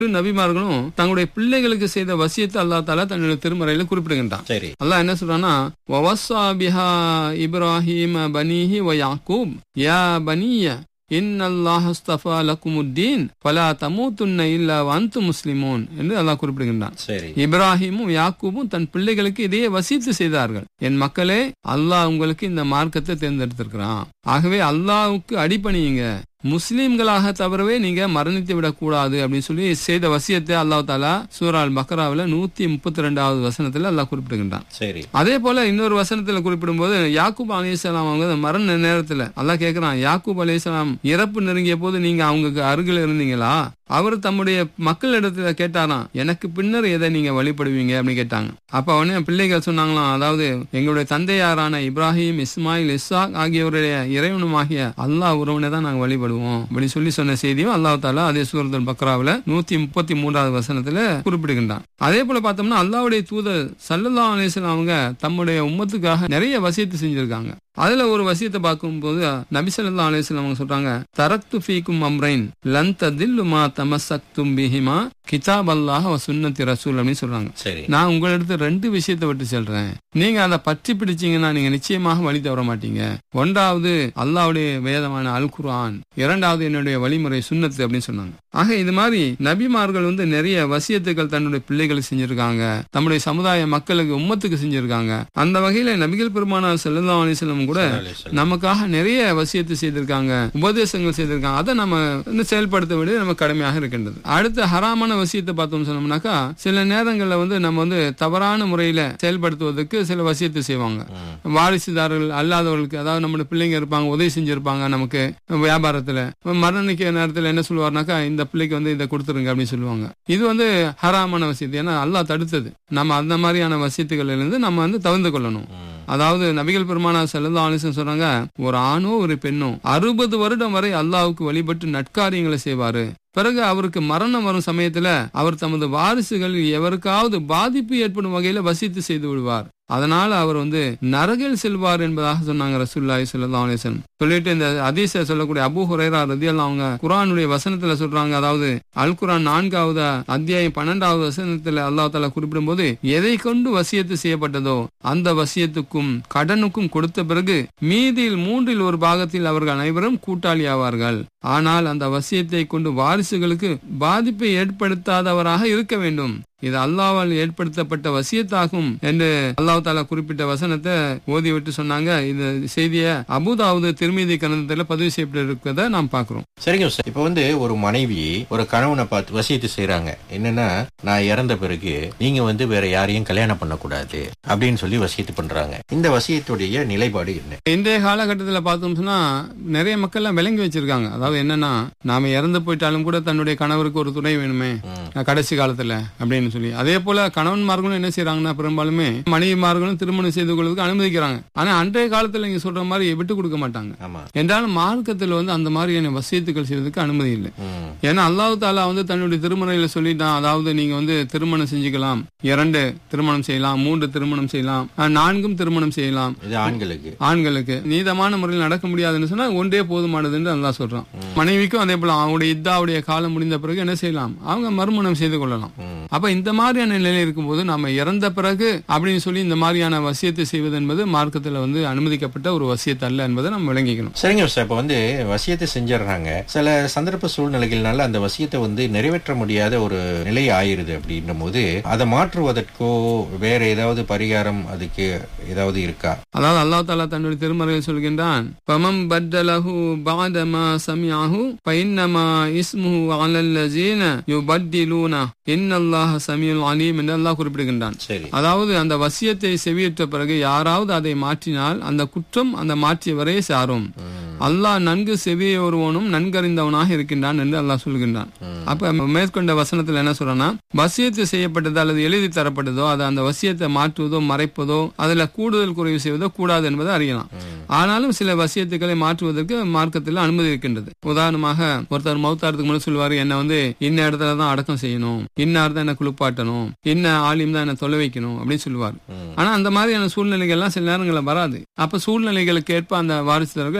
நபிமார்களும் தங்களுடைய பிள்ளைகளுக்கு செய்த வசியத்தை அல்லாஹ் தாலா தன்னுடைய திருமறையில குறிப்பிடுகின்றான் சரி அல்லாஹ் என்ன சொல்றான்னா வவஸ்ஸா பிஹா இப்ராஹிம் பனீஹி வ யாக்கூப் யா பனிய இன்னல்லாஹ் அஸ்தஃபா லக்குமுத்தீன் ஃபலா தமூத்துன்ன இல்லா வன்து முஸ்லிமூன் என்று அல்லாஹ் குறிப்பிடுகின்றான் சரி இப்ராஹிமும் யாக்கூபும் தன் பிள்ளைகளுக்கு இதையே வசித்து செய்தார்கள் என் மக்களே அல்லாஹ் உங்களுக்கு இந்த மார்க்கத்தை தேர்ந்தெடுத்திருக்கிறான் ஆகவே அல்லாஹ்வுக்கு அடிபணியுங்க முஸ்லிம்களாக தவிரவே நீங்க மரணித்து விடக்கூடாது அப்படின்னு சொல்லி செய்த வசியத்தை அல்லாஹ் தாலா சூரால் பக்ராவில் நூத்தி முப்பத்தி ரெண்டாவது வசனத்துல அல்லாஹ் குறிப்பிடுகின்றான் சரி அதே போல இன்னொரு வசனத்துல குறிப்பிடும்போது யாக்கூப் அலிஸ்லாம் அவங்க மரண நேரத்துல அல்லாஹ் கேக்குறான் யாக்கூப் அலிஸ்லாம் இறப்பு நெருங்கிய போது நீங்க அவங்க அருகில் இருந்தீங்களா அவர் தம்முடைய மக்களிடத்துல கேட்டாராம் எனக்கு பின்னர் எதை நீங்க வழிபடுவீங்க அப்படின்னு கேட்டாங்க அப்ப அவனே பிள்ளைகள் சொன்னாங்களாம் அதாவது எங்களுடைய தந்தையாரான இப்ராஹிம் இஸ்மாயில் இஸ்ஹாக் ஆகியோருடைய இறைவனுமாகிய அல்லாஹ் உறவனை தான் நாங்க வழிபடுவோம் அப்படின்னு சொல்லி சொன்ன செய்தியும் அல்லாஹ் தாலா அதே சூரத்துல் பக்ராவில் நூத்தி முப்பத்தி மூன்றாவது வசனத்துல குறிப்பிடுகின்றான் அதே போல பார்த்தோம்னா அல்லாஹ்வுடைய தூதர் சல்லல்லா அலிஸ்லாம் அவங்க தம்முடைய உம்மத்துக்காக நிறைய வசியத்து செஞ்சிருக்காங்க அதுல ஒரு வசியத்தை பார்க்கும்போது நபி ஸல்லல்லாஹு அலைஹி வஸல்லம் அவங்க சொல்றாங்க தரக்து ஃபீக்கும் அம்ரைன் லன் ததில்லு மா தமசக்தும் பிஹிமா கிதாப் அல்லாஹ் வ சுன்னத்தி ரசூல் அப்படின்னு சொல்றாங்க சரி நான் உங்களிடத்து ரெண்டு விஷயத்தை விட்டு சொல்றேன் நீங்க அதை பற்றி பிடிச்சீங்கன்னா நீங்க நிச்சயமாக வழி தவற மாட்டீங்க ஒன்றாவது அல்லாஹ்வுடைய வேதமான அல் குர்ஆன் இரண்டாவது என்னுடைய வழிமுறை சுன்னத்து அப்படின்னு சொன்னாங்க ஆக இது மாதிரி நபிமார்கள் வந்து நிறைய வசியத்துக்கள் தன்னுடைய பிள்ளைகளுக்கு செஞ்சிருக்காங்க நம்முடைய சமுதாய மக்களுக்கு உம்மத்துக்கு செஞ்சிருக்காங்க அந்த வகையில நபிகள் பெருமானார் ஸல்லல்லாஹு அலைஹி வஸல்லம் கூட நமக்காக நிறைய வசியத்தை செய்திருக்காங்க உபதேசங்கள் செய்திருக்காங்க அதை நம்ம வந்து செயல்படுத்த வேண்டியது நம்ம கடமையாக இருக்கின்றது அடுத்து ஹராமான வசியத்தை பார்த்தோம் சொன்னோம்னாக்கா சில நேரங்கள்ல வந்து நம்ம வந்து தவறான முறையில செயல்படுத்துவதற்கு சில வசியத்தை செய்வாங்க வாரிசுதாரர்கள் அல்லாதவர்களுக்கு அதாவது நம்மளுடைய பிள்ளைங்க இருப்பாங்க உதவி செஞ்சிருப்பாங்க நமக்கு வியாபாரத்துல மரணிக்க நேரத்துல என்ன சொல்லுவாருனாக்கா இந்த பிள்ளைக்கு வந்து இதை கொடுத்துருங்க அப்படின்னு சொல்லுவாங்க இது வந்து ஹராமான வசியத்து ஏன்னா அல்லாஹ் தடுத்தது நம்ம அந்த மாதிரியான வசியத்துகள்ல இருந்து நம்ம வந்து தவிர்த்து கொள்ளணும் அதாவது நபிகள் பெருமானா செல்லல்லா அலிசன் சொல்றாங்க ஒரு ஆணோ ஒரு பெண்ணோ அறுபது வருடம் வரை அல்லாஹ்வுக்கு வழிபட்டு நட்காரியங்களை செய்வாரு பிறகு அவருக்கு மரணம் வரும் சமயத்துல அவர் தமது வாரிசுகளில் எவருக்காவது பாதிப்பு ஏற்படும் வகையில வசித்து செய்து விடுவார் அதனால அவர் வந்து நரகில் செல்வார் என்பதாக சொன்னாங்க ரசூல்லாய் ஸல்லல்லாஹு அலைஹி வஸல்லம் சொல்லிட்டு இந்த அதீஸ சொல்லக்கூடிய அபூ ஹுரைரா ரதியல்லாஹு அவங்க குர்ஆனுடைய வசனத்துல சொல்றாங்க அதாவது அல் குர்ஆன் நான்காவது அத்தியாயம் பன்னெண்டாவது வசனத்துல அல்லாஹ் தஆலா குறிப்பிடும்போது எதை கொண்டு வசியத்து செய்யப்பட்டதோ அந்த வசியத்துக்கும் கடனுக்கும் கொடுத்த பிறகு மீதியில் மூன்றில் ஒரு பாகத்தில் அவர்கள் அனைவரும் கூட்டாளி ஆவார்கள் ஆனால் அந்த வசியத்தை கொண்டு வாரிசுகளுக்கு பாதிப்பை ஏற்படுத்தாதவராக இருக்க வேண்டும் இது அல்லாவால் ஏற்படுத்தப்பட்ட வசியத்தாகும் என்று அல்லாஹ் தாலா குறிப்பிட்ட வசனத்தை ஓதி விட்டு சொன்னாங்க இந்த செய்தியை அபுதாவது திருமீதி கணத்துல பதிவு செய்யப்பட்டிருக்கிறத நாம் பார்க்கிறோம் சரிங்க சார் இப்ப வந்து ஒரு மனைவி ஒரு கணவனை பார்த்து வசியத்து செய்யறாங்க என்னன்னா நான் இறந்த பிறகு நீங்க வந்து வேற யாரையும் கல்யாணம் பண்ணக்கூடாது அப்படின்னு சொல்லி வசியத்து பண்றாங்க இந்த வசியத்துடைய நிலைப்பாடு என்ன இன்றைய காலகட்டத்தில் பார்த்தோம் சொன்னா நிறைய மக்கள் எல்லாம் விளங்கி வச்சிருக்காங்க அதாவது என்னன்னா நாம இறந்து போயிட்டாலும் கூட தன்னுடைய கணவருக்கு ஒரு துணை வேணுமே ம். கடைசி காலத்துல அப்படின்னு சொல்லி அதே போல கணவன்மார்களும் என்ன செய்யறாங்கன்னா பெரும்பாலுமே மனைவிமார்களும் திருமணம் செய்து கொள்வதற்கு அனுமதிக்கிறாங்க ஆனா அன்றைய காலத்துல நீங்க சொல்ற மாதிரி விட்டு கொடுக்க மாட்டாங்க ஆமா என்றாலும் மார்க்கத்தில் வந்து அந்த மாதிரியான வசியத்துக்கள் செய்வதற்கு அனுமதி இல்லை ம். ஏன்னா அல்லாஹ் தாலா வந்து தன்னுடைய திருமறையில சொல்லிட்டான் அதாவது நீங்க வந்து திருமணம் செஞ்சுக்கலாம் இரண்டு திருமணம் செய்யலாம் மூன்று திருமணம் செய்யலாம் அஹ், நான்கும் திருமணம் செய்யலாம் இது ஆண்களுக்கு ஆண்களுக்கு நீதமான முறையில் நடக்க முடியாதுன்னு சொன்னா ஒன்றே போதுமானது என்று அல்லாஹ் சொல்றான் மனைவிக்கும் அதே போல அவங்களுடைய இத்தாவுடைய காலம் முடிந்த பிறகு என்ன செய்யலாம் அவங்க மறுமணம் செய்து கொள்ளலாம் ம். அப்ப இந்த மாதிரியான நிலை இருக்கும்போது நம்ம இறந்த பிறகு அப்படின்னு சொல்லி இந்த மாதிரியான வசியத்தை செய்வது என்பது மார்க்கத்துல வந்து அனுமதிக்கப்பட்ட ஒரு வசியத்து அல்ல என்பதை நம்ம விளங்கிக்கணும் சரிங்க சார் இப்ப வந்து வசியத்தை செஞ்சிடுறாங்க சில சந்தர்ப்ப சூழ்நிலைகள்னால அந்த வசியத்தை வந்து நிறைவேற்ற முடியாத ஒரு நிலை ஆயிருது அப்படின்னும் போது அதை மாற்றுவதற்கோ வேற ஏதாவது பரிகாரம் அதுக்கு ஏதாவது இருக்கா அதாவது அல்லாஹ் தாலா தன்னுடைய திருமறையில் சொல்கின்றான் பமம் பத்தலஹு பாதமா சமியாஹு பைன்னமா இஸ்முஹு அலல்லஜீன யுபத்திலூன இன்னல்லாஹ சமியுல் அலீம் என்று அல்லாஹ் குறிப்பிடுகின்றான் சரி அதாவது அந்த வசியத்தை செவியேற்ற பிறகு யாராவது அதை மாற்றினால் அந்த குற்றம் அந்த மாற்றியவரே சாரும் ம். அல்லாஹ் நன்கு செவியொருவனும் நன்கறிந்தவனாக இருக்கின்றான் என்று அல்லாஹ் சொல்கின்றான் ம். அப்ப மேற்கொண்ட வசனத்துல என்ன சொல்றேன்னா வசியத்து செய்யப்பட்டது அல்லது எழுதி தரப்பட்டதோ அது அந்த வசியத்தை மாற்றுவதோ மறைப்பதோ அதுல கூடுதல் குறைவு செய்வதோ கூடாது என்பதை அறியலாம் ம். ஆனாலும் சில வசியத்துக்களை மாற்றுவதற்கு மார்க்கத்தில் அனுமதி இருக்கின்றது உதாரணமாக ஒருத்தர் மௌத்தாரத்துக்கு முன்னாடி சொல்லுவாரு என்ன வந்து இன்ன இடத்துல தான் அடக்கம் செய்யணும் இன்னார் தான் என்ன குளிப்பாட்டணும் இன்ன ஆலிம் தான் என்ன தொலை வைக்கணும் அப்படின்னு சொல்லுவார் ம். ஆனா அந்த மாதிரியான சூழ்நிலைகள்லாம் சில நேரங்களில் வராது அப்ப சூழ்நிலைகளுக்கு ஏற்ப அந்த வாரிசுதாரர்கள் என்ன செய்யலாம்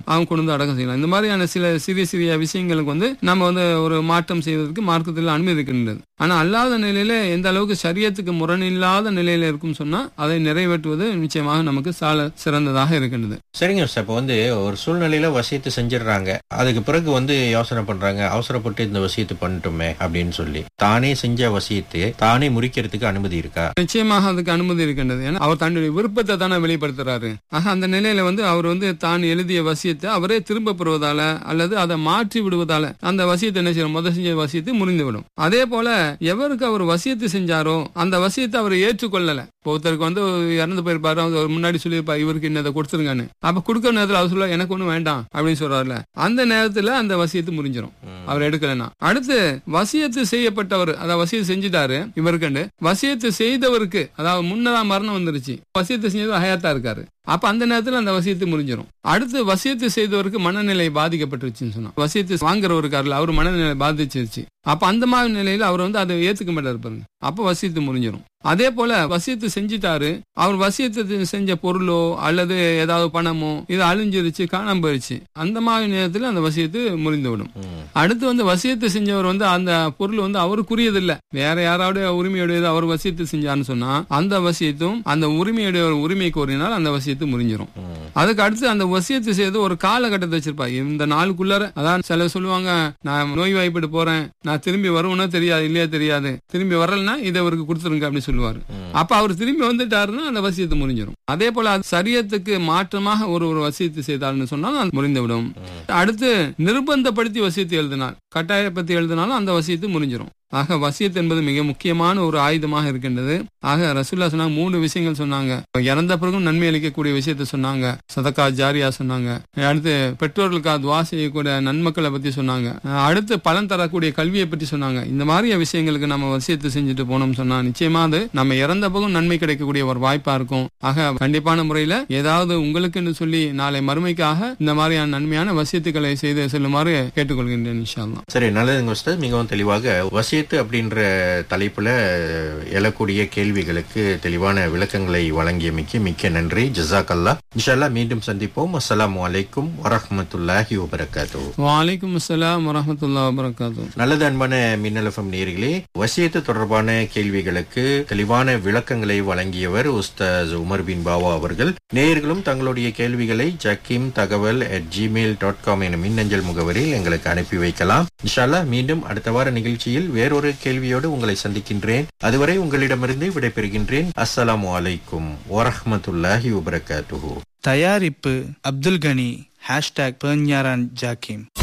அவங்க கொண்டு வந்து அடக்கம் செய்யலாம் இந்த மாதிரியான சில சிறிய சிறிய விஷயங்களுக்கு வந்து நம்ம வந்து ஒரு மாற்றம் செய்வதற்கு மார்க்கத்தில் அனுமதி இருக்கின்றது ஆனா அல்லாத நிலையில எந்த அளவுக்கு சரியத்துக்கு முரணில்லாத நிலையில இருக்கும் சொன்னா அதை நிறைவேற்றுவது நிச்சயமாக நமக்கு சால சிறந்ததாக இருக்கின்றது சரிங்க சார் இப்போ வந்து ஒரு சூழ்நிலையில வசியத்தை செஞ்சிடுறாங்க அதுக்கு பிறகு வந்து யோசனை பண்றாங்க அவசரப்பட்டு இந்த வசியத்தை பண்ணிட்டோமே அப்படின்னு சொல்லி தானே செஞ்ச வசியத்தை தானே முறிக்கிறதுக்கு அனுமதி இருக்கா நிச்சயமாக அதுக்கு அனுமதி இருக்கின்றது ஏன்னா அவர் தன்னுடைய விருப்பத்தை தானே வெளிப்படுத்துறாரு ஆக அந்த நிலையில வந்து அவர் வந்து தான் எழுதிய வசியத்தை அவரே திரும்ப பெறுவதால அல்லது அதை மாற்றி விடுவதால அந்த வசியத்தை என்ன செய்யணும் முதல் செஞ்ச வசியத்தை முறிந்துவிடும் அதே போல எவருக்கு அவர் வசியத்தை செஞ்சாரோ அந்த வசியத்தை அவர் ஏற்றுக்கொள்ளல இப்போ ஒருத்தருக்கு வந்து இறந்து போயிருப்பாரு அவர் முன்னாடி சொல்லியிருப்பாரு இவருக்கு இன்னதை கொடுத்துருங்கன்னு அப்ப கொடுக்குற நேரத்துல அவர் சொல்ல எனக்கு ஒண்ணும் வேண்டாம் அப்படின்னு சொல்றாருல அந்த நேரத்துல அந்த வசியத்தை முறிஞ்சிரும் அவர் எடுக்கலன்னா அடுத்து வசியத்து செய்யப்பட்டவர் அதாவது வசியத்தை செஞ்சுட்டாரு இவருக்குண்டு வசியத்து செய்தவருக்கு அதாவது முன்னதா மரணம் வந்துருச்சு வசியத்தை செஞ்சது ஹயாத்தா இருக்காரு அப்ப அந்த நேரத்துல அந்த வசியத்தை முறிஞ்சிரும் அடுத்து வசியத்து செய்தவருக்கு மனநிலை பாதிக்கப்பட்டுருச்சுன்னு சொன்னா வசியத்தை வாங்குறவர் இருக்காருல்ல அவர் மனநிலை பாதிச்சிருச்சு அப்ப அந்த மாதிரி நிலையில அவர் வந்து அதை ஏத்துக்க மாட்டாரு பாருங்க அப்ப வசியத்து முறிஞ்சிரும் அதே போல வசியத்து செஞ்சிட்டாரு அவர் வசியத்து செஞ்ச பொருளோ அல்லது ஏதாவது பணமோ இது அழிஞ்சிருச்சு காணாம போயிருச்சு அந்த மாதிரி நேரத்துல அந்த வசியத்து முறிந்து விடும் அடுத்து வந்து வசியத்தை செஞ்சவர் வந்து அந்த பொருள் வந்து அவருக்குரியது இல்ல வேற யாராவது உரிமையுடையது அவர் வசியத்து செஞ்சான்னு சொன்னா அந்த வசியத்தும் அந்த உரிமையுடைய உரிமை கோரினால் அந்த வசியத்து முறிஞ்சிரும் அதுக்கு அடுத்து அந்த வசியத்து செய்து ஒரு காலகட்டத்தை வச்சிருப்பா இந்த நாளுக்குள்ளார அதான் சில சொல்லுவாங்க நான் நோய் வாய்ப்பிட்டு போறேன் நான் திரும்பி வருவேனோ தெரியாது இல்லையா தெரியாது திரும்பி வரலன்னா இதை அவருக்கு கொடுத்துருங்க அப்படின்னு சொல்லுவாரு அப்ப அவர் திரும்பி வந்துட்டாருன்னா அந்த வசியத்தை முறிஞ்சிடும் அதே போல அது சரியத்துக்கு மாற்றமாக ஒரு ஒரு வசியத்தை செய்தார்னு சொன்னால் அது முறிந்து விடும் அடுத்து நிர்பந்தப்படுத்தி வசியத்தை எழுதினார் கட்டாயப்படுத்தி எழுதினாலும் அந்த வசியத்தை முறிஞ்சிரும் ஆக வசியத் என்பது மிக முக்கியமான ஒரு ஆயுதமாக இருக்கின்றது ஆக ரசூல்லா சொன்னாங்க மூணு விஷயங்கள் சொன்னாங்க இறந்த பிறகும் நன்மை அளிக்கக்கூடிய விஷயத்த சொன்னாங்க சதக்கா ஜாரியா சொன்னாங்க அடுத்து பெற்றோர்களுக்கு துவா செய்யக்கூடிய நன்மக்களை பத்தி சொன்னாங்க அடுத்து பலன் தரக்கூடிய கல்வியை பற்றி சொன்னாங்க இந்த மாதிரி விஷயங்களுக்கு நம்ம வசியத்தை செஞ்சுட்டு போனோம் சொன்னா நிச்சயமா அது நம்ம இறந்த பிறகும் நன்மை கிடைக்கக்கூடிய ஒரு வாய்ப்பா இருக்கும் ஆக கண்டிப்பான முறையில ஏதாவது உங்களுக்குன்னு சொல்லி நாளை மறுமைக்காக இந்த மாதிரியான நன்மையான வசியத்துக்களை செய்து செல்லுமாறு கேட்டுக்கொள்கின்றேன் இன்ஷா அல்லாஹ். சரி நல்லதுங்க உஸ்தாத் மிகவும் தெளிவாக வசியத்து அப்படின்ற தலைப்புல எழக்கூடிய கேள்விகளுக்கு தெளிவான விளக்கங்களை வழங்கியமைக்கு மிக்க நன்றி ஜசாக் அல்லா இன்ஷால்லா மீண்டும் சந்திப்போம் அஸ்ஸலாமு அலைக்கும் வரஹ்மத்துல்லாஹி வபரகாத்து வலைக்கும் அஸ்ஸலாம் வரஹமத்துல்லா வபரகாத்தூ நல்லது அன்பான மின்னலஃபம் நேர்களே வசியத்து தொடர்பான கேள்விகளுக்கு தெளிவான விளக்கங்களை வழங்கியவர் உஸ்தாஸ் உமர் பின் பாவா அவர்கள் நேயர்களும் தங்களுடைய கேள்விகளை ஜக்கீம் தகவல் அட் ஜிமெயில் டாட் காம் எனும் மின்னஞ்சல் முகவரியில் எங்களுக்கு அனுப்பி வைக்கலாம் இன்ஷால்லா மீண்டும் அடுத்த வார நிகழ்ச்சியில் வேறொரு கேள்வியோடு உங்களை சந்திக்கின்றேன் அதுவரை உங்களிடமிருந்து விடைபெறுகின்றேன் அஸ்ஸலாமு அலைக்கும் வரஹ்மத்துல்லாஹி வபரகாத்துஹு தயாரிப்பு அப்துல் கனி ஹேஷ்டாக் பேஞ்ஞாரான் ஜாக்கிம்